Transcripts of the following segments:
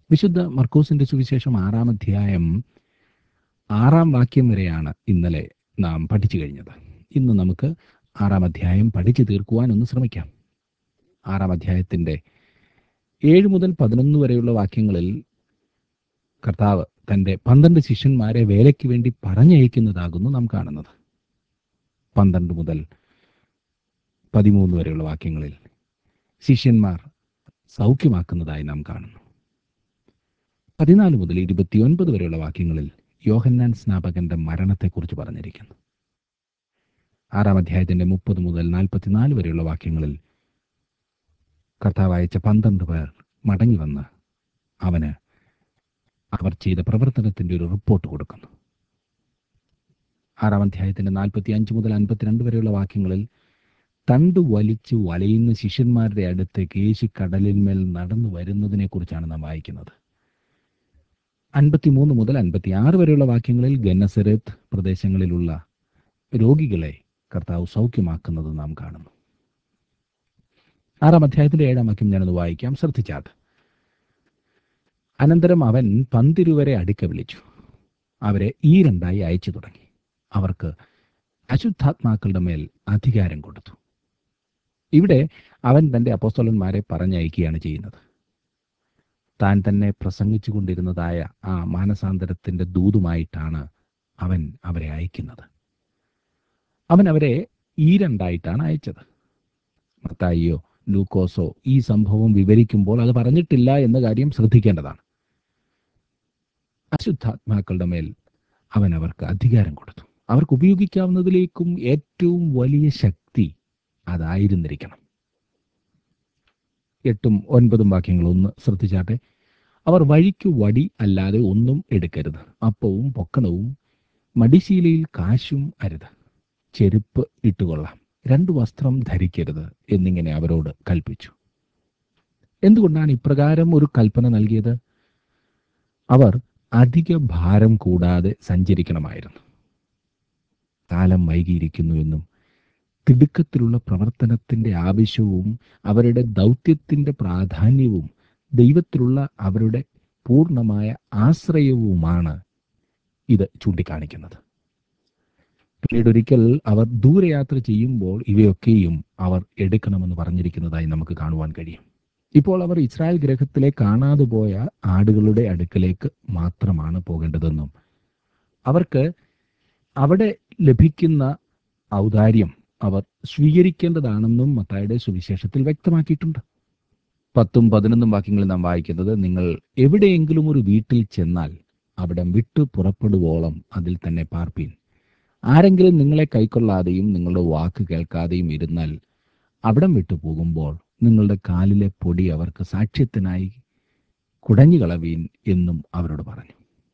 വിശുദ്ധ മർക്കോസിന്റെ സുവിശേഷം ആറാം അധ്യായം ആറാം വാക്യം വരെയാണ് ഇന്നലെ നാം പഠിച്ചു കഴിഞ്ഞത് ഇന്ന് നമുക്ക് ആറാം അധ്യായം പഠിച്ചു തീർക്കുവാൻ ഒന്ന് ശ്രമിക്കാം ആറാം അധ്യായത്തിന്റെ ഏഴ് മുതൽ പതിനൊന്ന് വരെയുള്ള വാക്യങ്ങളിൽ കർത്താവ് തന്റെ പന്ത്രണ്ട് ശിഷ്യന്മാരെ വേലയ്ക്ക് വേണ്ടി പറഞ്ഞയക്കുന്നതാകുന്നു നാം കാണുന്നത് പന്ത്രണ്ട് മുതൽ പതിമൂന്ന് വരെയുള്ള വാക്യങ്ങളിൽ ശിഷ്യന്മാർ സൗഖ്യമാക്കുന്നതായി നാം കാണുന്നു പതിനാല് മുതൽ ഇരുപത്തിയൊൻപത് വരെയുള്ള വാക്യങ്ങളിൽ യോഹന്നാൻ സ്നാപകന്റെ മരണത്തെക്കുറിച്ച് പറഞ്ഞിരിക്കുന്നു ആറാം അധ്യായത്തിന്റെ മുപ്പത് മുതൽ നാൽപ്പത്തിനാല് വരെയുള്ള വാക്യങ്ങളിൽ കർത്താവ് അയച്ച പന്ത്രണ്ട് പേർ മടങ്ങി വന്ന് അവന് അവർ ചെയ്ത പ്രവർത്തനത്തിന്റെ ഒരു റിപ്പോർട്ട് കൊടുക്കുന്നു ആറാം അധ്യായത്തിന്റെ നാൽപ്പത്തി അഞ്ച് മുതൽ അൻപത്തിരണ്ട് വരെയുള്ള വാക്യങ്ങളിൽ തണ്ട് വലിച്ചു വലയുന്ന ശിഷ്യന്മാരുടെ അടുത്തേക്ക് യേശു കടലിന്മേൽ നടന്നു വരുന്നതിനെ കുറിച്ചാണ് നാം വായിക്കുന്നത് അൻപത്തിമൂന്ന് മുതൽ അൻപത്തി ആറ് വരെയുള്ള വാക്യങ്ങളിൽ ഗന്നസരത്ത് പ്രദേശങ്ങളിലുള്ള രോഗികളെ കർത്താവ് സൗഖ്യമാക്കുന്നത് നാം കാണുന്നു ആറാം അധ്യായത്തിന്റെ ഏഴാം വാക്യം ഞാനത് വായിക്കാം ശ്രദ്ധിച്ചാട്ട് അനന്തരം അവൻ പന്തിരുവരെ അടുക്ക വിളിച്ചു അവരെ ഈ രണ്ടായി അയച്ചു തുടങ്ങി അവർക്ക് അശുദ്ധാത്മാക്കളുടെ മേൽ അധികാരം കൊടുത്തു ഇവിടെ അവൻ തന്റെ അപ്പോസ്തലന്മാരെ പറഞ്ഞയക്കുകയാണ് ചെയ്യുന്നത് താൻ തന്നെ പ്രസംഗിച്ചു കൊണ്ടിരുന്നതായ ആ മാനസാന്തരത്തിന്റെ ദൂതുമായിട്ടാണ് അവൻ അവരെ അയക്കുന്നത് അവൻ അവരെ ഈ രണ്ടായിട്ടാണ് അയച്ചത് മത്തായിയോ ലൂക്കോസോ ഈ സംഭവം വിവരിക്കുമ്പോൾ അത് പറഞ്ഞിട്ടില്ല എന്ന കാര്യം ശ്രദ്ധിക്കേണ്ടതാണ് അശുദ്ധാത്മാക്കളുടെ മേൽ അവൻ അവർക്ക് അധികാരം കൊടുത്തു അവർക്ക് ഉപയോഗിക്കാവുന്നതിലേക്കും ഏറ്റവും വലിയ ശക്തി അതായിരുന്നിരിക്കണം എട്ടും ഒൻപതും വാക്യങ്ങൾ ഒന്ന് ശ്രദ്ധിച്ചാട്ടെ അവർ വഴിക്ക് വടി അല്ലാതെ ഒന്നും എടുക്കരുത് അപ്പവും പൊക്കണവും മടിശീലയിൽ കാശും അരുത് ചെരുപ്പ് ഇട്ടുകൊള്ളാം രണ്ടു വസ്ത്രം ധരിക്കരുത് എന്നിങ്ങനെ അവരോട് കൽപ്പിച്ചു എന്തുകൊണ്ടാണ് ഇപ്രകാരം ഒരു കൽപ്പന നൽകിയത് അവർ അധിക ഭാരം കൂടാതെ സഞ്ചരിക്കണമായിരുന്നു കാലം വൈകിയിരിക്കുന്നുവെന്നും തിടുക്കത്തിലുള്ള പ്രവർത്തനത്തിന്റെ ആവശ്യവും അവരുടെ ദൗത്യത്തിന്റെ പ്രാധാന്യവും ദൈവത്തിലുള്ള അവരുടെ പൂർണ്ണമായ ആശ്രയവുമാണ് ഇത് ചൂണ്ടിക്കാണിക്കുന്നത് പിന്നീട് ഒരിക്കൽ അവർ ദൂരയാത്ര ചെയ്യുമ്പോൾ ഇവയൊക്കെയും അവർ എടുക്കണമെന്ന് പറഞ്ഞിരിക്കുന്നതായി നമുക്ക് കാണുവാൻ കഴിയും ഇപ്പോൾ അവർ ഇസ്രായേൽ ഗ്രഹത്തിലെ കാണാതെ പോയ ആടുകളുടെ അടുക്കലേക്ക് മാത്രമാണ് പോകേണ്ടതെന്നും അവർക്ക് അവിടെ ലഭിക്കുന്ന ഔദാര്യം അവർ സ്വീകരിക്കേണ്ടതാണെന്നും മത്തായുടെ സുവിശേഷത്തിൽ വ്യക്തമാക്കിയിട്ടുണ്ട് പത്തും പതിനൊന്നും വാക്യങ്ങളിൽ നാം വായിക്കുന്നത് നിങ്ങൾ എവിടെയെങ്കിലും ഒരു വീട്ടിൽ ചെന്നാൽ അവിടെ വിട്ടു പുറപ്പെടുവോളം അതിൽ തന്നെ പാർപ്പീൻ ആരെങ്കിലും നിങ്ങളെ കൈക്കൊള്ളാതെയും നിങ്ങളുടെ വാക്ക് കേൾക്കാതെയും ഇരുന്നാൽ അവിടം വിട്ടു പോകുമ്പോൾ നിങ്ങളുടെ കാലിലെ പൊടി അവർക്ക് സാക്ഷ്യത്തിനായി കുടഞ്ഞു കളവീൻ എന്നും അവരോട് പറഞ്ഞു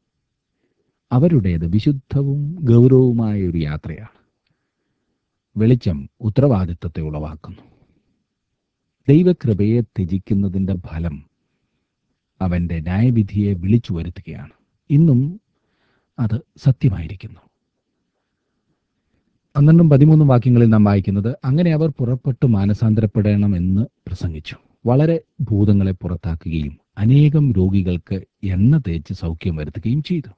അവരുടേത് വിശുദ്ധവും ഗൗരവവുമായ ഒരു യാത്രയാണ് വെളിച്ചം ഉത്തരവാദിത്വത്തെ ഉളവാക്കുന്നു ദൈവകൃപയെ ത്യജിക്കുന്നതിന്റെ ഫലം അവന്റെ ന്യായവിധിയെ വിളിച്ചു വരുത്തുകയാണ് ഇന്നും അത് സത്യമായിരിക്കുന്നു പന്ത്രണ്ടും പതിമൂന്നും വാക്യങ്ങളിൽ നാം വായിക്കുന്നത് അങ്ങനെ അവർ പുറപ്പെട്ടു മാനസാന്തരപ്പെടണമെന്ന് പ്രസംഗിച്ചു വളരെ ഭൂതങ്ങളെ പുറത്താക്കുകയും അനേകം രോഗികൾക്ക് എണ്ണ തേച്ച് സൗഖ്യം വരുത്തുകയും ചെയ്തു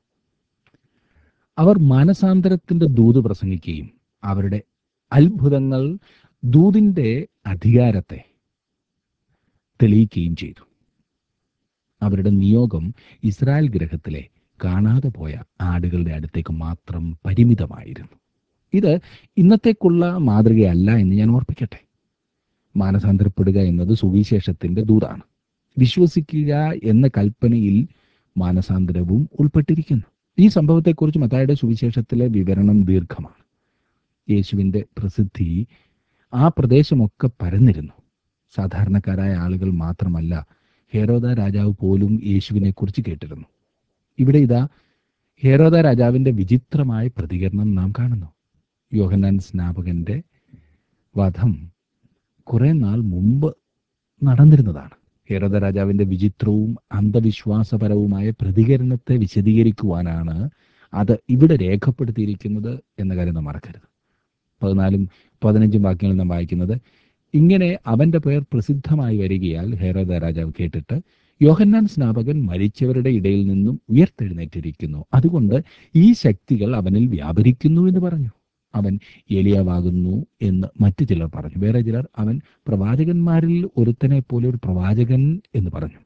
അവർ മാനസാന്തരത്തിന്റെ ദൂത് പ്രസംഗിക്കുകയും അവരുടെ അത്ഭുതങ്ങൾ ദൂതിന്റെ അധികാരത്തെ തെളിയിക്കുകയും ചെയ്തു അവരുടെ നിയോഗം ഇസ്രായേൽ ഗ്രഹത്തിലെ കാണാതെ പോയ ആടുകളുടെ അടുത്തേക്ക് മാത്രം പരിമിതമായിരുന്നു ഇത് ഇന്നത്തേക്കുള്ള മാതൃകയല്ല എന്ന് ഞാൻ ഓർപ്പിക്കട്ടെ മാനസാന്തരപ്പെടുക എന്നത് സുവിശേഷത്തിന്റെ ദൂതാണ് വിശ്വസിക്കുക എന്ന കൽപ്പനയിൽ മാനസാന്തരവും ഉൾപ്പെട്ടിരിക്കുന്നു ഈ സംഭവത്തെക്കുറിച്ച് മത്തായുടെ സുവിശേഷത്തിലെ വിവരണം ദീർഘമാണ് യേശുവിന്റെ പ്രസിദ്ധി ആ പ്രദേശമൊക്കെ പരന്നിരുന്നു സാധാരണക്കാരായ ആളുകൾ മാത്രമല്ല ഹേരോദ രാജാവ് പോലും യേശുവിനെ കുറിച്ച് കേട്ടിരുന്നു ഇവിടെ ഇതാ ഹേരോദ രാജാവിന്റെ വിചിത്രമായ പ്രതികരണം നാം കാണുന്നു യോഹന്നാൻ സ്നാപകന്റെ വധം കുറെ നാൾ മുമ്പ് നടന്നിരുന്നതാണ് ഹേരോദ രാജാവിന്റെ വിചിത്രവും അന്ധവിശ്വാസപരവുമായ പ്രതികരണത്തെ വിശദീകരിക്കുവാനാണ് അത് ഇവിടെ രേഖപ്പെടുത്തിയിരിക്കുന്നത് എന്ന കാര്യം നാം മറക്കരുത് പതിനാലും പതിനഞ്ചും വാക്യങ്ങൾ നാം വായിക്കുന്നത് ഇങ്ങനെ അവന്റെ പേർ പ്രസിദ്ധമായി വരികയാൽ ഹേരോദ രാജാവ് കേട്ടിട്ട് യോഹന്നാൻ സ്നാപകൻ മരിച്ചവരുടെ ഇടയിൽ നിന്നും ഉയർത്തെഴുന്നേറ്റിരിക്കുന്നു അതുകൊണ്ട് ഈ ശക്തികൾ അവനിൽ വ്യാപരിക്കുന്നു എന്ന് പറഞ്ഞു അവൻ ഏലിയാവാകുന്നു എന്ന് മറ്റു ചിലർ പറഞ്ഞു വേറെ ചിലർ അവൻ പ്രവാചകന്മാരിൽ ഒരുത്തനെ പോലെ ഒരു പ്രവാചകൻ എന്ന് പറഞ്ഞു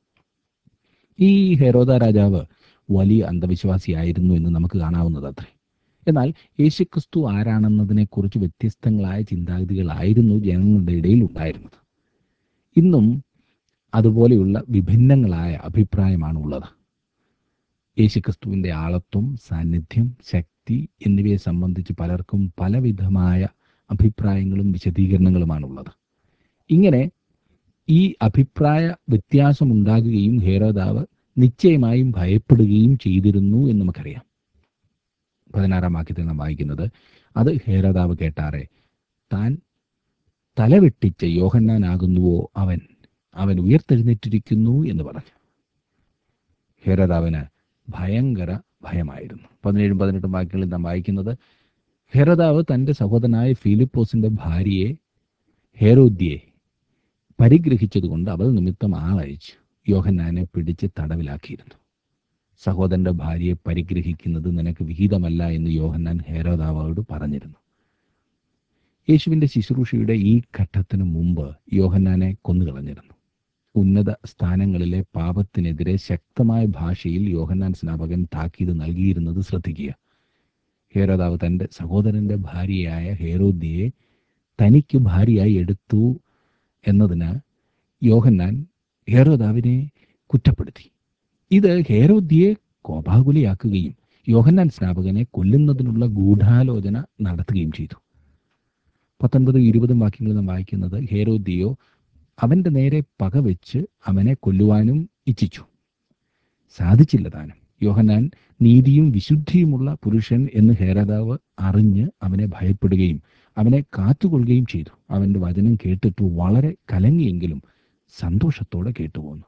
ഈ ഹെരോദ രാജാവ് വലിയ അന്ധവിശ്വാസിയായിരുന്നു എന്ന് നമുക്ക് കാണാവുന്നതത്രേ എന്നാൽ യേശുക്രിസ്തു ആരാണെന്നതിനെക്കുറിച്ച് വ്യത്യസ്തങ്ങളായ ചിന്താഗതികളായിരുന്നു ജനങ്ങളുടെ ഇടയിൽ ഉണ്ടായിരുന്നത് ഇന്നും അതുപോലെയുള്ള വിഭിന്നങ്ങളായ അഭിപ്രായമാണ് ഉള്ളത് യേശുക്രിസ്തുവിൻ്റെ ആളത്വം സാന്നിധ്യം ശക്തി എന്നിവയെ സംബന്ധിച്ച് പലർക്കും പലവിധമായ അഭിപ്രായങ്ങളും വിശദീകരണങ്ങളുമാണുള്ളത് ഇങ്ങനെ ഈ അഭിപ്രായ വ്യത്യാസമുണ്ടാകുകയും ഹേരോദാവ് നിശ്ചയമായും ഭയപ്പെടുകയും ചെയ്തിരുന്നു എന്ന് നമുക്കറിയാം പതിനാറാം വാക്യത്തിൽ നാം വായിക്കുന്നത് അത് ഹേരോദാവ് കേട്ടാറെ താൻ തലവെട്ടിച്ച യോഹന്നാനാകുന്നുവോ അവൻ അവൻ ഉയർത്തെഴുന്നേറ്റിരിക്കുന്നു എന്ന് പറഞ്ഞു ഹേരോദാവിന് ഭയങ്കര ഭയമായിരുന്നു പതിനേഴും പതിനെട്ടും വാക്യങ്ങളിൽ നാം വായിക്കുന്നത് ഹെരോദാവ് തൻ്റെ സഹോദരനായ ഫിലിപ്പോസിന്റെ ഭാര്യയെ ഹേരോദ്യയെ പരിഗ്രഹിച്ചതുകൊണ്ട് അവൾ നിമിത്തം ആളയച്ചു യോഹന്നാനെ പിടിച്ച് തടവിലാക്കിയിരുന്നു സഹോദരന്റെ ഭാര്യയെ പരിഗ്രഹിക്കുന്നത് നിനക്ക് വിഹിതമല്ല എന്ന് യോഹന്നാൻ ഹേരോദാവോട് പറഞ്ഞിരുന്നു യേശുവിന്റെ ശുശ്രൂഷയുടെ ഈ ഘട്ടത്തിനു മുമ്പ് യോഹന്നാനെ കൊന്നുകളഞ്ഞിരുന്നു ഉന്നത സ്ഥാനങ്ങളിലെ പാപത്തിനെതിരെ ശക്തമായ ഭാഷയിൽ യോഹന്നാൻ സ്നാപകൻ താക്കീത് നൽകിയിരുന്നത് ശ്രദ്ധിക്കുക ഹേരോദാവ് തൻ്റെ സഹോദരന്റെ ഭാര്യയായ ഹേരോദ്യയെ തനിക്ക് ഭാര്യയായി എടുത്തു എന്നതിന് യോഹന്നാൻ ഹേരോദാവിനെ കുറ്റപ്പെടുത്തി ഇത് ഹേരോദ്യയെ കോപാകുലയാക്കുകയും യോഹന്നാൻ സ്നാപകനെ കൊല്ലുന്നതിനുള്ള ഗൂഢാലോചന നടത്തുകയും ചെയ്തു പത്തൊൻപതും ഇരുപതും വാക്യങ്ങൾ നാം വായിക്കുന്നത് ഹേരോദ്യയോ അവന്റെ നേരെ പകവെച്ച് അവനെ കൊല്ലുവാനും ഇച്ഛിച്ചു സാധിച്ചില്ല താനും യോഹന്നാൻ നീതിയും വിശുദ്ധിയുമുള്ള പുരുഷൻ എന്ന് ഹേരോദാവ് അറിഞ്ഞ് അവനെ ഭയപ്പെടുകയും അവനെ കാത്തുകൊള്ളുകയും ചെയ്തു അവന്റെ വചനം കേട്ടിട്ട് വളരെ കലങ്ങിയെങ്കിലും സന്തോഷത്തോടെ കേട്ടുപോന്നു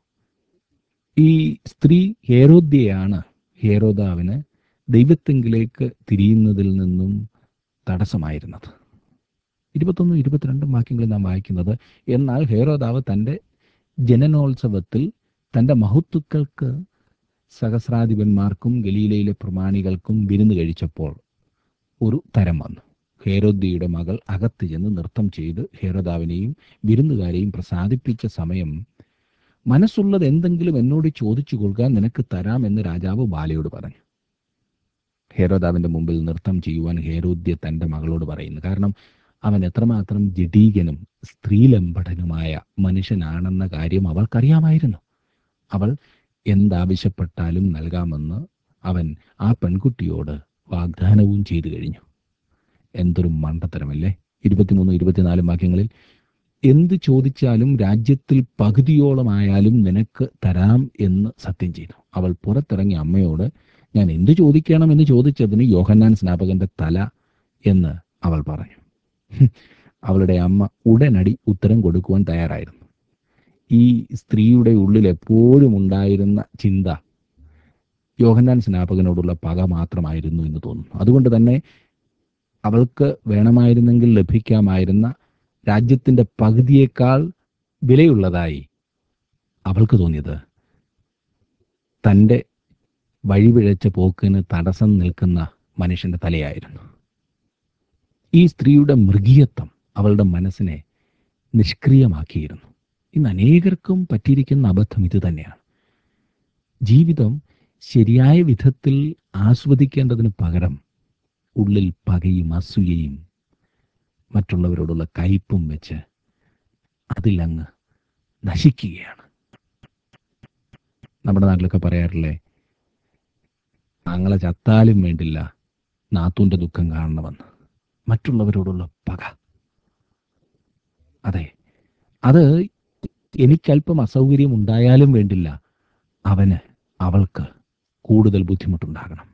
ഈ സ്ത്രീ ഹേരോദ്യയാണ് ഹേരോദാവിന് ദൈവത്തെങ്കിലേക്ക് തിരിയുന്നതിൽ നിന്നും തടസ്സമായിരുന്നത് ഇരുപത്തൊന്നും ഇരുപത്തിരണ്ടും വാക്യങ്ങളിൽ നാം വായിക്കുന്നത് എന്നാൽ ഹേരോദാവ് തൻ്റെ ജനനോത്സവത്തിൽ തൻ്റെ മഹത്വക്കൾക്ക് സഹസ്രാധിപന്മാർക്കും ഗലീലയിലെ പ്രമാണികൾക്കും വിരുന്ന് കഴിച്ചപ്പോൾ ഒരു തരം വന്നു ഹേരോദ്യയുടെ മകൾ അകത്ത് ചെന്ന് നൃത്തം ചെയ്ത് ഹേരോദാവിനെയും വിരുന്നുകാരെയും പ്രസാദിപ്പിച്ച സമയം മനസ്സുള്ളത് എന്തെങ്കിലും എന്നോട് ചോദിച്ചു കൊടുക്കാൻ നിനക്ക് തരാമെന്ന് രാജാവ് ബാലയോട് പറഞ്ഞു ഹേരോദാവിന്റെ മുമ്പിൽ നൃത്തം ചെയ്യുവാൻ ഹേരോദ്യ തന്റെ മകളോട് പറയുന്നു കാരണം അവൻ എത്രമാത്രം ജഡീകനും സ്ത്രീലംബടനുമായ മനുഷ്യനാണെന്ന കാര്യം അവൾക്കറിയാമായിരുന്നു അവൾ എന്താവശ്യപ്പെട്ടാലും നൽകാമെന്ന് അവൻ ആ പെൺകുട്ടിയോട് വാഗ്ദാനവും ചെയ്തു കഴിഞ്ഞു എന്തൊരു മണ്ടത്തരമല്ലേ ഇരുപത്തിമൂന്ന് ഇരുപത്തിനാലും വാക്യങ്ങളിൽ എന്ത് ചോദിച്ചാലും രാജ്യത്തിൽ പകുതിയോളമായാലും നിനക്ക് തരാം എന്ന് സത്യം ചെയ്തു അവൾ പുറത്തിറങ്ങി അമ്മയോട് ഞാൻ എന്ത് ചോദിക്കണം എന്ന് ചോദിച്ചതിന് യോഹന്നാൻ സ്നാപകന്റെ തല എന്ന് അവൾ പറഞ്ഞു ഹും, അവളുടെ അമ്മ ഉടനടി ഉത്തരം കൊടുക്കുവാൻ തയ്യാറായിരുന്നു ഈ സ്ത്രീയുടെ ഉള്ളിൽ എപ്പോഴും ഉണ്ടായിരുന്ന ചിന്ത യോഹന്നാൻ സ്നാപകനോടുള്ള പക മാത്രമായിരുന്നു എന്ന് തോന്നുന്നു അതുകൊണ്ട് തന്നെ അവൾക്ക് വേണമായിരുന്നെങ്കിൽ ലഭിക്കാമായിരുന്ന രാജ്യത്തിന്റെ പകുതിയേക്കാൾ വിലയുള്ളതായി അവൾക്ക് തോന്നിയത് തൻ്റെ വഴിപിഴച്ച പോക്കിന് തടസ്സം നിൽക്കുന്ന മനുഷ്യന്റെ തലയായിരുന്നു ഈ സ്ത്രീയുടെ മൃഗീയത്വം അവളുടെ മനസ്സിനെ നിഷ്ക്രിയമാക്കിയിരുന്നു ഇന്ന് അനേകർക്കും പറ്റിയിരിക്കുന്ന അബദ്ധം ഇത് തന്നെയാണ് ജീവിതം ശരിയായ വിധത്തിൽ ആസ്വദിക്കേണ്ടതിന് പകരം ഉള്ളിൽ പകയും അസൂയയും മറ്റുള്ളവരോടുള്ള കയ്പും വെച്ച് അതിലങ്ങ് നശിക്കുകയാണ് നമ്മുടെ നാട്ടിലൊക്കെ പറയാറില്ലേ ഞങ്ങളെ ചത്താലും വേണ്ടില്ല നാത്തൂന്റെ ദുഃഖം കാണണമെന്ന് മറ്റുള്ളവരോടുള്ള പക അതെ അത് എനിക്കല്പം അസൗകര്യം ഉണ്ടായാലും വേണ്ടില്ല അവന് അവൾക്ക് കൂടുതൽ ബുദ്ധിമുട്ടുണ്ടാകണം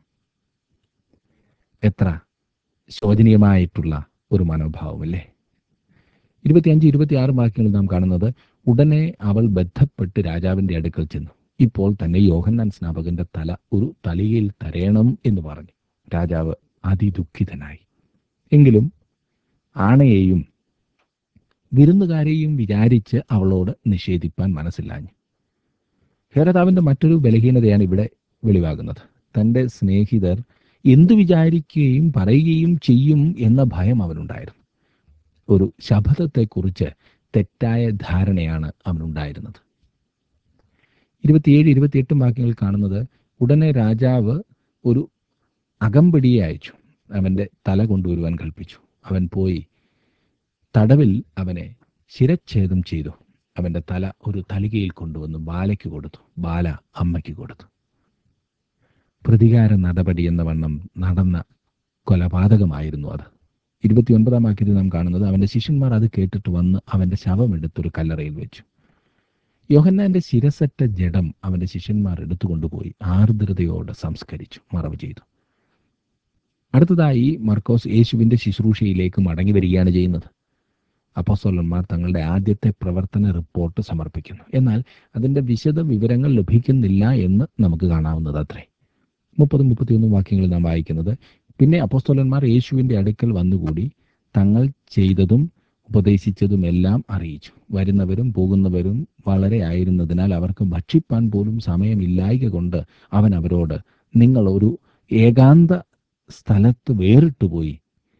എത്ര ശോചനീയമായിട്ടുള്ള ഒരു മനോഭാവമല്ലേ ഇരുപത്തിയഞ്ച് ഇരുപത്തിയാറ് വാക്യങ്ങൾ നാം കാണുന്നത് ഉടനെ അവൾ ബന്ധപ്പെട്ട് രാജാവിന്റെ അടുക്കൽ ചെന്നു ഇപ്പോൾ തന്നെ യോഹന്നാൻ സ്നാപകന്റെ തല ഒരു തലയിൽ തരയണം എന്ന് പറഞ്ഞു രാജാവ് അതിദുഃഖിതനായി എങ്കിലും ആണയെയും വിരുന്നുകാരെയും വിചാരിച്ച് അവളോട് നിഷേധിപ്പാൻ മനസ്സില്ലാഞ്ഞു ഹേരതാവിന്റെ മറ്റൊരു ബലഹീനതയാണ് ഇവിടെ വെളിവാകുന്നത് തന്റെ സ്നേഹിതർ എന്തു വിചാരിക്കുകയും പറയുകയും ചെയ്യും എന്ന ഭയം അവനുണ്ടായിരുന്നു ഒരു ശപഥത്തെക്കുറിച്ച് തെറ്റായ ധാരണയാണ് അവനുണ്ടായിരുന്നത് ഇരുപത്തിയേഴ് ഇരുപത്തിയെട്ടും വാക്യങ്ങൾ കാണുന്നത് ഉടനെ രാജാവ് ഒരു അകമ്പടിയെ അയച്ചു അവന്റെ തല കൊണ്ടുവരുവാൻ കൽപ്പിച്ചു അവൻ പോയി തടവിൽ അവനെ ശിരച്ഛേദം ചെയ്തു അവന്റെ തല ഒരു തലികയിൽ കൊണ്ടുവന്ന് ബാലയ്ക്ക് കൊടുത്തു ബാല അമ്മയ്ക്ക് കൊടുത്തു പ്രതികാര നടപടി എന്ന വണ്ണം നടന്ന കൊലപാതകമായിരുന്നു അത് ഇരുപത്തിയൊൻപതാം വാക്യത്തിൽ നാം കാണുന്നത് അവന്റെ ശിഷ്യന്മാർ അത് കേട്ടിട്ട് വന്ന് അവന്റെ ശവം എടുത്തൊരു കല്ലറയിൽ വെച്ചു യോഹന്നാന്റെ ശിരസറ്റ ജഡം അവന്റെ ശിഷ്യന്മാർ എടുത്തുകൊണ്ടുപോയി ആർദ്രതയോടെ സംസ്കരിച്ചു മറവ് ചെയ്തു അടുത്തതായി മർക്കോസ് യേശുവിന്റെ ശുശ്രൂഷയിലേക്ക് മടങ്ങി വരികയാണ് ചെയ്യുന്നത് അപ്പോസ്തലന്മാർ തങ്ങളുടെ ആദ്യത്തെ പ്രവർത്തന റിപ്പോർട്ട് സമർപ്പിക്കുന്നു എന്നാൽ അതിന്റെ വിശദ വിവരങ്ങൾ ലഭിക്കുന്നില്ല എന്ന് നമുക്ക് കാണാവുന്നത് അത്രേ മുപ്പത് മുപ്പത്തിയൊന്ന് വാക്യങ്ങളിൽ നാം വായിക്കുന്നത് പിന്നെ അപ്പോസ്തലന്മാർ യേശുവിന്റെ അടുക്കൽ വന്നുകൂടി തങ്ങൾ ചെയ്തതും ഉപദേശിച്ചതുമെല്ലാം അറിയിച്ചു വരുന്നവരും പോകുന്നവരും വളരെ ആയിരുന്നതിനാൽ അവർക്ക് ഭക്ഷിപ്പാൻ പോലും സമയമില്ലായ്ക കൊണ്ട് അവൻ അവരോട് നിങ്ങൾ ഒരു ഏകാന്ത സ്ഥലത്ത് വേറിട്ടുപോയി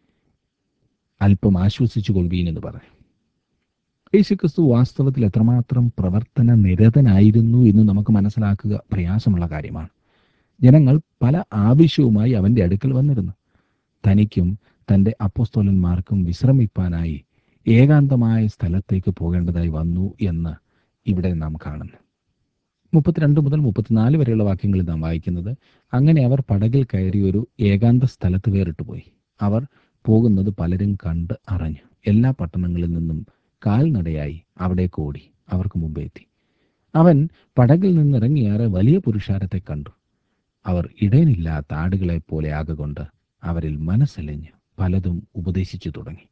അല്പം ആശ്വസിച്ചു കൊള്ളുവീൻ എന്ന് പറഞ്ഞു യേശുക്രിസ്തു വാസ്തവത്തിൽ എത്രമാത്രം പ്രവർത്തന നിരതനായിരുന്നു എന്ന് നമുക്ക് മനസ്സിലാക്കുക പ്രയാസമുള്ള കാര്യമാണ് ജനങ്ങൾ പല ആവശ്യവുമായി അവന്റെ അടുക്കൽ വന്നിരുന്നു തനിക്കും തന്റെ അപ്പോസ്തോലന്മാർക്കും വിശ്രമിപ്പാനായി ഏകാന്തമായ സ്ഥലത്തേക്ക് പോകേണ്ടതായി വന്നു എന്ന് ഇവിടെ നാം കാണുന്നു മുപ്പത്തിരണ്ട് മുതൽ മുപ്പത്തിനാല് വരെയുള്ള വാക്യങ്ങളിൽ നാം വായിക്കുന്നത് അങ്ങനെ അവർ പടകിൽ കയറി ഒരു ഏകാന്ത സ്ഥലത്ത് വേറിട്ടുപോയി അവർ പോകുന്നത് പലരും കണ്ട് അറിഞ്ഞു എല്ലാ പട്ടണങ്ങളിൽ നിന്നും കാൽനടയായി അവിടേക്ക് ഓടി അവർക്ക് മുമ്പേ എത്തി അവൻ പടകിൽ നിന്നിറങ്ങിയേറെ വലിയ പുരുഷാരത്തെ കണ്ടു അവർ ഇടയനില്ലാത്ത ആടുകളെ പോലെ ആകൊണ്ട് അവരിൽ മനസ്സലിഞ്ഞ് പലതും ഉപദേശിച്ചു തുടങ്ങി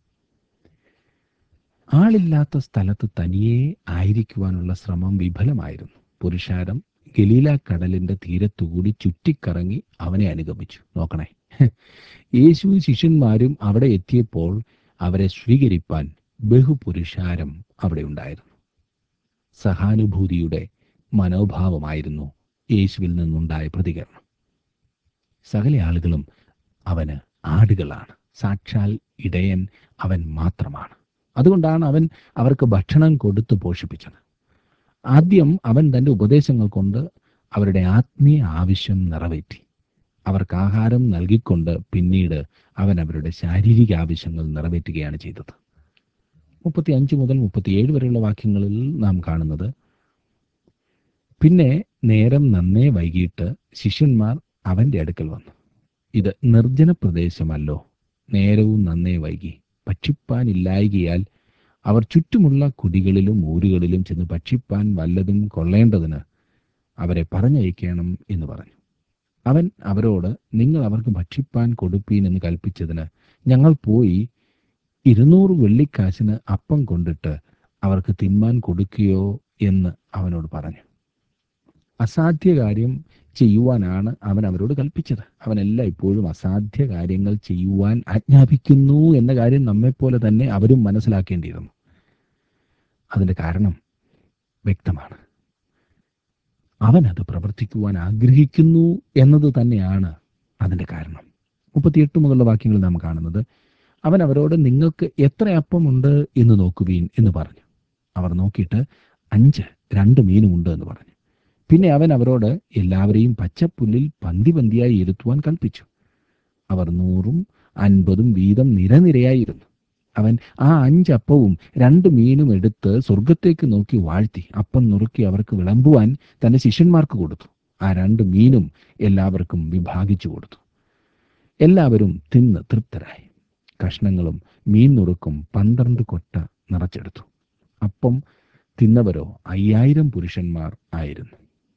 ആളില്ലാത്ത സ്ഥലത്ത് തനിയെ ആയിരിക്കുവാനുള്ള ശ്രമം വിഫലമായിരുന്നു പുരുഷാരം ഗലീല കടലിന്റെ തീരത്തുകൂടി ചുറ്റിക്കറങ്ങി അവനെ അനുഗമിച്ചു നോക്കണേ യേശു ശിഷ്യന്മാരും അവിടെ എത്തിയപ്പോൾ അവരെ സ്വീകരിപ്പാൻ ബഹുപുരുഷാരം അവിടെ ഉണ്ടായിരുന്നു സഹാനുഭൂതിയുടെ മനോഭാവമായിരുന്നു യേശുവിൽ നിന്നുണ്ടായ പ്രതികരണം സകല ആളുകളും അവന് ആടുകളാണ് സാക്ഷാൽ ഇടയൻ അവൻ മാത്രമാണ് അതുകൊണ്ടാണ് അവൻ അവർക്ക് ഭക്ഷണം കൊടുത്ത് പോഷിപ്പിച്ചത് ആദ്യം അവൻ തന്റെ ഉപദേശങ്ങൾ കൊണ്ട് അവരുടെ ആത്മീയ ആവശ്യം നിറവേറ്റി അവർക്ക് ആഹാരം നൽകിക്കൊണ്ട് പിന്നീട് അവൻ അവരുടെ ശാരീരിക ആവശ്യങ്ങൾ നിറവേറ്റുകയാണ് ചെയ്തത് മുപ്പത്തി അഞ്ച് മുതൽ മുപ്പത്തിയേഴ് വരെയുള്ള വാക്യങ്ങളിൽ നാം കാണുന്നത് പിന്നെ നേരം നന്നേ വൈകിട്ട് ശിഷ്യന്മാർ അവന്റെ അടുക്കൽ വന്നു ഇത് നിർജ്ജന പ്രദേശമല്ലോ നേരവും നന്നേ വൈകി ഭക്ഷിപ്പാനില്ലായികയാൽ അവർ ചുറ്റുമുള്ള കുടികളിലും ഊരുകളിലും ചെന്ന് ഭക്ഷിപ്പാൻ വല്ലതും കൊള്ളേണ്ടതിന് അവരെ പറഞ്ഞയക്കണം എന്ന് പറഞ്ഞു അവൻ അവരോട് നിങ്ങൾ അവർക്ക് ഭക്ഷിപ്പാൻ കൊടുപ്പീൻ എന്ന് കൽപ്പിച്ചതിന് ഞങ്ങൾ പോയി ഇരുന്നൂറ് വെള്ളിക്കാശിന് അപ്പം കൊണ്ടിട്ട് അവർക്ക് തിന്മാൻ കൊടുക്കുകയോ എന്ന് അവനോട് പറഞ്ഞു അസാധ്യ കാര്യം ചെയ്യുവാനാണ് അവൻ അവരോട് കൽപ്പിച്ചത് അവനെല്ലാം ഇപ്പോഴും അസാധ്യ കാര്യങ്ങൾ ചെയ്യുവാൻ ആജ്ഞാപിക്കുന്നു എന്ന കാര്യം നമ്മെപ്പോലെ തന്നെ അവരും മനസ്സിലാക്കേണ്ടിയിരുന്നു അതിന്റെ കാരണം വ്യക്തമാണ് അവൻ അത് പ്രവർത്തിക്കുവാൻ ആഗ്രഹിക്കുന്നു എന്നത് തന്നെയാണ് അതിന്റെ കാരണം മുപ്പത്തിയെട്ട് മുതലുള്ള വാക്യങ്ങൾ നാം കാണുന്നത് അവൻ അവരോട് നിങ്ങൾക്ക് എത്ര അപ്പമുണ്ട് എന്ന് നോക്കുവീൻ എന്ന് പറഞ്ഞു അവർ നോക്കിയിട്ട് അഞ്ച് രണ്ട് മീനുമുണ്ട് എന്ന് പറഞ്ഞു പിന്നെ അവൻ അവരോട് എല്ലാവരെയും പച്ചപ്പുല്ലിൽ പന്തി പന്തിയായി ഇരുത്തുവാൻ കൽപ്പിച്ചു അവർ നൂറും അൻപതും വീതം നിരനിരയായിരുന്നു അവൻ ആ അഞ്ചപ്പവും രണ്ട് മീനും എടുത്ത് സ്വർഗത്തേക്ക് നോക്കി വാഴ്ത്തി അപ്പം നുറുക്കി അവർക്ക് വിളമ്പുവാൻ തന്റെ ശിഷ്യന്മാർക്ക് കൊടുത്തു ആ രണ്ട് മീനും എല്ലാവർക്കും വിഭാഗിച്ചു കൊടുത്തു എല്ലാവരും തിന്ന് തൃപ്തരായി കഷ്ണങ്ങളും മീൻ നുറുക്കും പന്ത്രണ്ട് കൊട്ട നിറച്ചെടുത്തു അപ്പം തിന്നവരോ അയ്യായിരം പുരുഷന്മാർ ആയിരുന്നു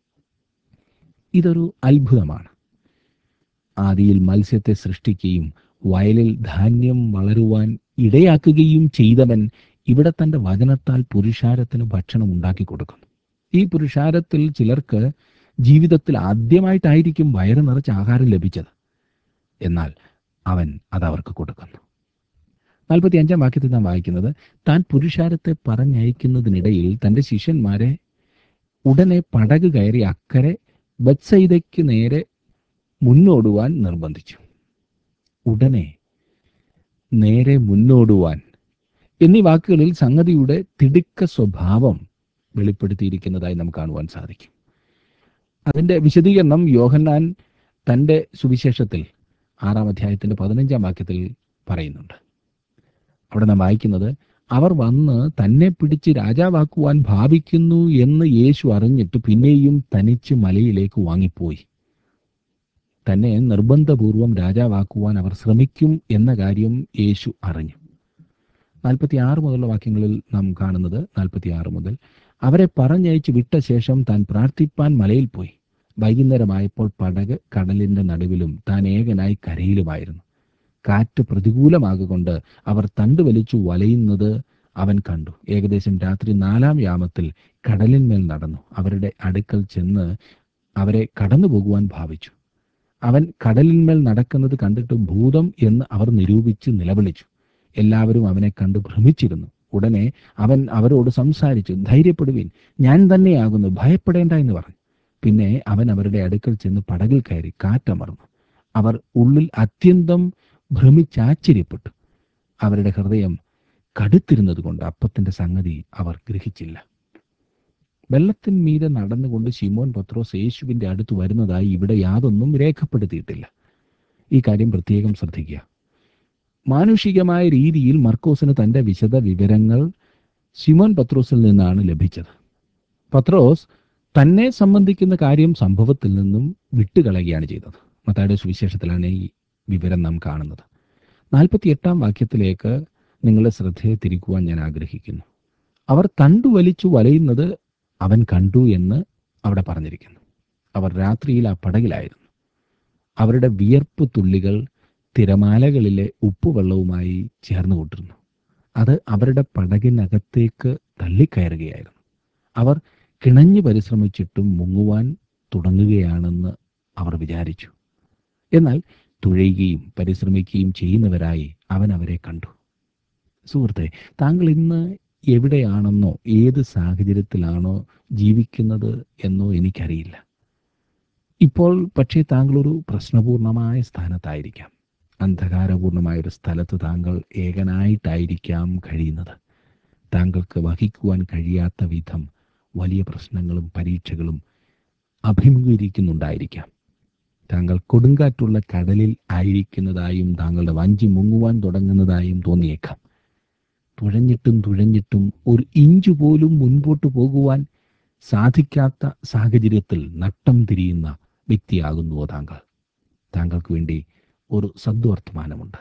ഇതൊരു അത്ഭുതമാണ് ആദിയിൽ മത്സ്യത്തെ സൃഷ്ടിക്കുകയും വയലിൽ ധാന്യം വളരുവാൻ ഇടയാക്കുകയും ചെയ്തവൻ ഇവിടെ തന്റെ വചനത്താൽ പുരുഷാരത്തിന് ഭക്ഷണം ഉണ്ടാക്കി കൊടുക്കുന്നു ഈ പുരുഷാരത്തിൽ ചിലർക്ക് ജീവിതത്തിൽ ആദ്യമായിട്ടായിരിക്കും വയറ് നിറച്ച് ആഹാരം ലഭിച്ചത് എന്നാൽ അവൻ അത് അവർക്ക് കൊടുക്കുന്നു നാൽപ്പത്തി അഞ്ചാം വാക്യത്തിൽ നാം വായിക്കുന്നത് താൻ പുരുഷാരത്തെ പറഞ്ഞയക്കുന്നതിനിടയിൽ തന്റെ ശിഷ്യന്മാരെ ഉടനെ പടക് കയറി അക്കരെ ബത്സൈദയ്ക്ക് നേരെ മുന്നോടുവാൻ നിർബന്ധിച്ചു ഉടനെ നേരെ മുന്നോടുവാൻ എന്നീ വാക്കുകളിൽ സംഗതിയുടെ തിടുക്ക സ്വഭാവം വെളിപ്പെടുത്തിയിരിക്കുന്നതായി നമുക്ക് കാണുവാൻ സാധിക്കും അതിന്റെ വിശദീകരണം യോഹന്നാൻ തന്റെ സുവിശേഷത്തിൽ ആറാം അധ്യായത്തിന്റെ പതിനഞ്ചാം വാക്യത്തിൽ പറയുന്നുണ്ട് അവിടെ നാം വായിക്കുന്നത് അവർ വന്ന് തന്നെ പിടിച്ച് രാജാവാക്കുവാൻ ഭാവിക്കുന്നു എന്ന് യേശു അറിഞ്ഞിട്ട് പിന്നെയും തനിച്ച് മലയിലേക്ക് വാങ്ങിപ്പോയി തന്നെ നിർബന്ധപൂർവം രാജാവാക്കുവാൻ അവർ ശ്രമിക്കും എന്ന കാര്യം യേശു അറിഞ്ഞു നാൽപ്പത്തി ആറ് മുതലുള്ള വാക്യങ്ങളിൽ നാം കാണുന്നത് നാൽപ്പത്തി ആറ് മുതൽ അവരെ പറഞ്ഞയച്ച് വിട്ട ശേഷം താൻ പ്രാർത്ഥിപ്പാൻ മലയിൽ പോയി വൈകുന്നേരമായപ്പോൾ പടക് കടലിന്റെ നടുവിലും താൻ ഏകനായി കരയിലുമായിരുന്നു കാറ്റ് പ്രതികൂലമാകൊണ്ട് അവർ തണ്ട് വലിച്ചു വലയുന്നത് അവൻ കണ്ടു ഏകദേശം രാത്രി നാലാം യാമത്തിൽ കടലിന്മേൽ നടന്നു അവരുടെ അടുക്കൽ ചെന്ന് അവരെ കടന്നു പോകുവാൻ ഭാവിച്ചു അവൻ കടലിന്മേൽ നടക്കുന്നത് കണ്ടിട്ട് ഭൂതം എന്ന് അവർ നിരൂപിച്ച് നിലവിളിച്ചു എല്ലാവരും അവനെ കണ്ട് ഭ്രമിച്ചിരുന്നു ഉടനെ അവൻ അവരോട് സംസാരിച്ചു ധൈര്യപ്പെടുവിൻ ഞാൻ തന്നെയാകുന്നു ഭയപ്പെടേണ്ട എന്ന് പറഞ്ഞു പിന്നെ അവൻ അവരുടെ അടുക്കൽ ചെന്ന് പടകിൽ കയറി കാറ്റമർന്നു അവർ ഉള്ളിൽ അത്യന്തം ഭ്രമിച്ചാശ്ചര്യപ്പെട്ടു അവരുടെ ഹൃദയം കടുത്തിരുന്നത് കൊണ്ട് അപ്പത്തിന്റെ സംഗതി അവർ ഗ്രഹിച്ചില്ല വെള്ളത്തിന്മീതെ നടന്നുകൊണ്ട് ശിമോൻ പത്രോസ് യേശുവിന്റെ അടുത്ത് വരുന്നതായി ഇവിടെ യാതൊന്നും രേഖപ്പെടുത്തിയിട്ടില്ല ഈ കാര്യം പ്രത്യേകം ശ്രദ്ധിക്കുക മാനുഷികമായ രീതിയിൽ മർക്കോസിന് തന്റെ വിശദ വിവരങ്ങൾ ശിമോൻ പത്രോസിൽ നിന്നാണ് ലഭിച്ചത് പത്രോസ് തന്നെ സംബന്ധിക്കുന്ന കാര്യം സംഭവത്തിൽ നിന്നും വിട്ടുകളയുകയാണ് ചെയ്തത് മത്തായുടെ സുവിശേഷത്തിലാണ് ഈ വിവരം നാം കാണുന്നത് നാൽപ്പത്തിയെട്ടാം വാക്യത്തിലേക്ക് നിങ്ങളുടെ ശ്രദ്ധയെ തിരിക്കുവാൻ ഞാൻ ആഗ്രഹിക്കുന്നു അവർ തണ്ടു വലിച്ചു വലയുന്നത് അവൻ കണ്ടു എന്ന് അവിടെ പറഞ്ഞിരിക്കുന്നു അവർ രാത്രിയിൽ ആ പടകിലായിരുന്നു അവരുടെ വിയർപ്പ് തുള്ളികൾ തിരമാലകളിലെ ഉപ്പുവെള്ളവുമായി ചേർന്ന് കൂട്ടിരുന്നു അത് അവരുടെ പടകിനകത്തേക്ക് തള്ളിക്കയറുകയായിരുന്നു അവർ കിണഞ്ഞു പരിശ്രമിച്ചിട്ടും മുങ്ങുവാൻ തുടങ്ങുകയാണെന്ന് അവർ വിചാരിച്ചു എന്നാൽ തുഴയുകയും പരിശ്രമിക്കുകയും ചെയ്യുന്നവരായി അവൻ അവരെ കണ്ടു സുഹൃത്തെ താങ്കൾ ഇന്ന് എവിടെയാണെന്നോ ഏത് സാഹചര്യത്തിലാണോ ജീവിക്കുന്നത് എന്നോ എനിക്കറിയില്ല ഇപ്പോൾ പക്ഷേ താങ്കൾ ഒരു പ്രശ്നപൂർണമായ സ്ഥാനത്തായിരിക്കാം അന്ധകാരപൂർണമായ ഒരു സ്ഥലത്ത് താങ്കൾ ഏകനായിട്ടായിരിക്കാം കഴിയുന്നത് താങ്കൾക്ക് വഹിക്കുവാൻ കഴിയാത്ത വിധം വലിയ പ്രശ്നങ്ങളും പരീക്ഷകളും അഭിമുഖീകരിക്കുന്നുണ്ടായിരിക്കാം താങ്കൾ കൊടുങ്കാറ്റുള്ള കടലിൽ ആയിരിക്കുന്നതായും താങ്കളുടെ വഞ്ചി മുങ്ങുവാൻ തുടങ്ങുന്നതായും തോന്നിയേക്കാം തുഴഞ്ഞിട്ടും തുഴഞ്ഞിട്ടും ഒരു ഇഞ്ചു പോലും മുൻപോട്ട് പോകുവാൻ സാധിക്കാത്ത സാഹചര്യത്തിൽ നട്ടം തിരിയുന്ന വ്യക്തിയാകുന്നുവോ താങ്കൾ താങ്കൾക്ക് വേണ്ടി ഒരു സദ്വർത്തമാനമുണ്ട്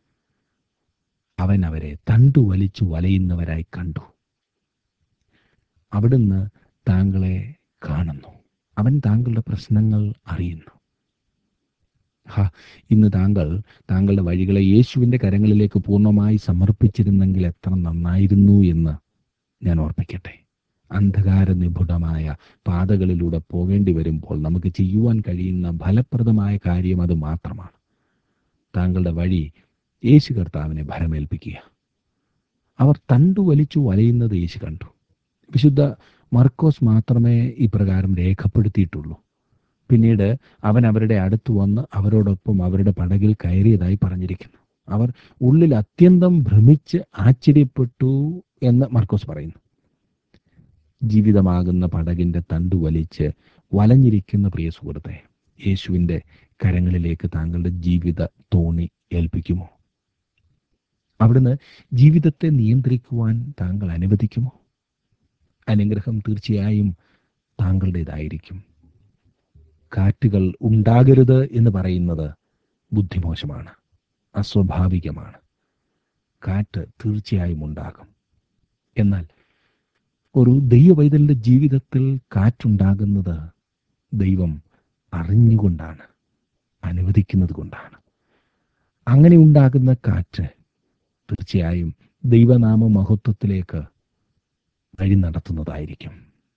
അവൻ അവരെ തണ്ടു വലിച്ചു വലയുന്നവരായി കണ്ടു അവിടുന്ന് താങ്കളെ കാണുന്നു അവൻ താങ്കളുടെ പ്രശ്നങ്ങൾ അറിയുന്നു ഹ ഇന്ന് താങ്കൾ താങ്കളുടെ വഴികളെ യേശുവിൻ്റെ കരങ്ങളിലേക്ക് പൂർണ്ണമായി സമർപ്പിച്ചിരുന്നെങ്കിൽ എത്ര നന്നായിരുന്നു എന്ന് ഞാൻ ഓർപ്പിക്കട്ടെ അന്ധകാര നിപുണമായ പാതകളിലൂടെ പോകേണ്ടി വരുമ്പോൾ നമുക്ക് ചെയ്യുവാൻ കഴിയുന്ന ഫലപ്രദമായ കാര്യം അത് മാത്രമാണ് താങ്കളുടെ വഴി യേശു കർത്താവിനെ ഭരമേൽപ്പിക്കുക അവർ തണ്ടു വലിച്ചു വലയുന്നത് യേശു കണ്ടു വിശുദ്ധ മർക്കോസ് മാത്രമേ ഇപ്രകാരം രേഖപ്പെടുത്തിയിട്ടുള്ളൂ പിന്നീട് അവൻ അവരുടെ അടുത്ത് വന്ന് അവരോടൊപ്പം അവരുടെ പടകിൽ കയറിയതായി പറഞ്ഞിരിക്കുന്നു അവർ ഉള്ളിൽ അത്യന്തം ഭ്രമിച്ച് ആശ്ചര്യപ്പെട്ടു എന്ന് മർക്കോസ് പറയുന്നു ജീവിതമാകുന്ന പടകിന്റെ തണ്ടു വലിച്ച് വലഞ്ഞിരിക്കുന്ന പ്രിയ സുഹൃത്തെ യേശുവിൻ്റെ കരങ്ങളിലേക്ക് താങ്കളുടെ ജീവിത തോണി ഏൽപ്പിക്കുമോ അവിടുന്ന് ജീവിതത്തെ നിയന്ത്രിക്കുവാൻ താങ്കൾ അനുവദിക്കുമോ അനുഗ്രഹം തീർച്ചയായും താങ്കളുടേതായിരിക്കും കാറ്റുകൾ ഉണ്ടാകരുത് എന്ന് പറയുന്നത് ബുദ്ധിമോശമാണ് അസ്വാഭാവികമാണ് കാറ്റ് തീർച്ചയായും ഉണ്ടാകും എന്നാൽ ഒരു ദൈവവൈതലിന്റെ ജീവിതത്തിൽ കാറ്റുണ്ടാകുന്നത് ദൈവം അറിഞ്ഞുകൊണ്ടാണ് അനുവദിക്കുന്നത് കൊണ്ടാണ് അങ്ങനെ ഉണ്ടാകുന്ന കാറ്റ് തീർച്ചയായും ദൈവനാമ മഹത്വത്തിലേക്ക് വഴി നടത്തുന്നതായിരിക്കും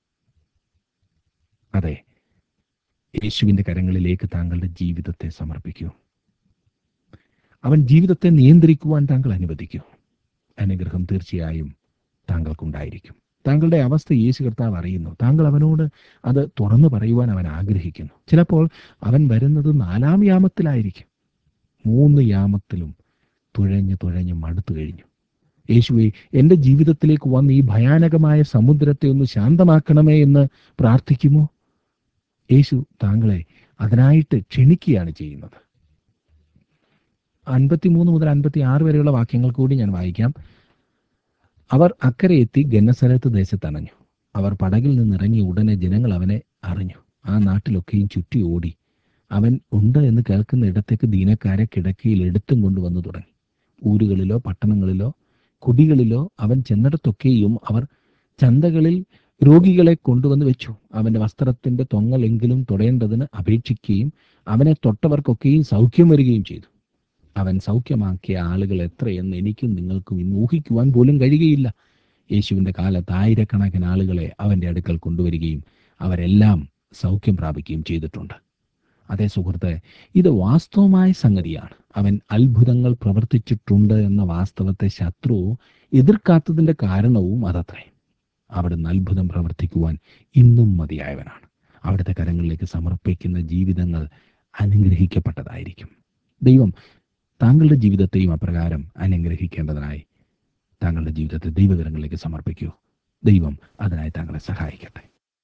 അതെ യേശുവിൻ്റെ കരങ്ങളിലേക്ക് താങ്കളുടെ ജീവിതത്തെ സമർപ്പിക്കൂ അവൻ ജീവിതത്തെ നിയന്ത്രിക്കുവാൻ താങ്കൾ അനുവദിക്കൂ അനുഗ്രഹം തീർച്ചയായും താങ്കൾക്കുണ്ടായിരിക്കും താങ്കളുടെ അവസ്ഥ യേശു കർത്താവ് അറിയുന്നു താങ്കൾ അവനോട് അത് തുറന്നു പറയുവാൻ അവൻ ആഗ്രഹിക്കുന്നു ചിലപ്പോൾ അവൻ വരുന്നത് നാലാം യാമത്തിലായിരിക്കും മൂന്ന് യാമത്തിലും തുഴഞ്ഞ് തുഴഞ്ഞ് മടുത്തു കഴിഞ്ഞു യേശുവെ എൻ്റെ ജീവിതത്തിലേക്ക് വന്ന് ഈ ഭയാനകമായ സമുദ്രത്തെ ഒന്ന് ശാന്തമാക്കണമേ എന്ന് പ്രാർത്ഥിക്കുമോ യേശു താങ്കളെ അതിനായിട്ട് ക്ഷണിക്കുകയാണ് ചെയ്യുന്നത് അൻപത്തിമൂന്ന് മുതൽ അൻപത്തി ആറ് വരെയുള്ള വാക്യങ്ങൾ കൂടി ഞാൻ വായിക്കാം അവർ അക്കരെ എത്തി ഗന്നസരത്ത് ദേശത്തണഞ്ഞു അവർ പടകിൽ നിന്നിറങ്ങി ഉടനെ ജനങ്ങൾ അവനെ അറിഞ്ഞു ആ നാട്ടിലൊക്കെയും ചുറ്റി ഓടി അവൻ ഉണ്ട് എന്ന് കേൾക്കുന്ന ഇടത്തേക്ക് ദീനക്കാരെ കിടക്കയിൽ എടുത്തും കൊണ്ടുവന്നു തുടങ്ങി ഊരുകളിലോ പട്ടണങ്ങളിലോ കുടികളിലോ അവൻ ചെന്നിടത്തൊക്കെയും അവർ ചന്തകളിൽ രോഗികളെ കൊണ്ടുവന്ന് വെച്ചു അവന്റെ വസ്ത്രത്തിന്റെ തൊങ്ങലെങ്കിലും തൊടേണ്ടതിന് അപേക്ഷിക്കുകയും അവനെ തൊട്ടവർക്കൊക്കെയും സൗഖ്യം വരികയും ചെയ്തു അവൻ സൗഖ്യമാക്കിയ ആളുകൾ എത്രയെന്ന് എനിക്കും നിങ്ങൾക്കും ഇന്ന് ഊഹിക്കുവാൻ പോലും കഴിയുകയില്ല യേശുവിന്റെ കാലത്ത് ആയിരക്കണക്കിന് ആളുകളെ അവന്റെ അടുക്കൽ കൊണ്ടുവരികയും അവരെല്ലാം സൗഖ്യം പ്രാപിക്കുകയും ചെയ്തിട്ടുണ്ട് അതേ സുഹൃത്തെ ഇത് വാസ്തവമായ സംഗതിയാണ് അവൻ അത്ഭുതങ്ങൾ പ്രവർത്തിച്ചിട്ടുണ്ട് എന്ന വാസ്തവത്തെ ശത്രു എതിർക്കാത്തതിന്റെ കാരണവും അതത്രേ അവിടുന്ന് അത്ഭുതം പ്രവർത്തിക്കുവാൻ ഇന്നും മതിയായവനാണ് അവിടുത്തെ കരങ്ങളിലേക്ക് സമർപ്പിക്കുന്ന ജീവിതങ്ങൾ അനുഗ്രഹിക്കപ്പെട്ടതായിരിക്കും ദൈവം താങ്കളുടെ ജീവിതത്തെയും അപ്രകാരം അനുഗ്രഹിക്കേണ്ടതിനായി താങ്കളുടെ ജീവിതത്തെ ദൈവകരങ്ങളിലേക്ക് സമർപ്പിക്കൂ ദൈവം അതിനായി താങ്കളെ സഹായിക്കട്ടെ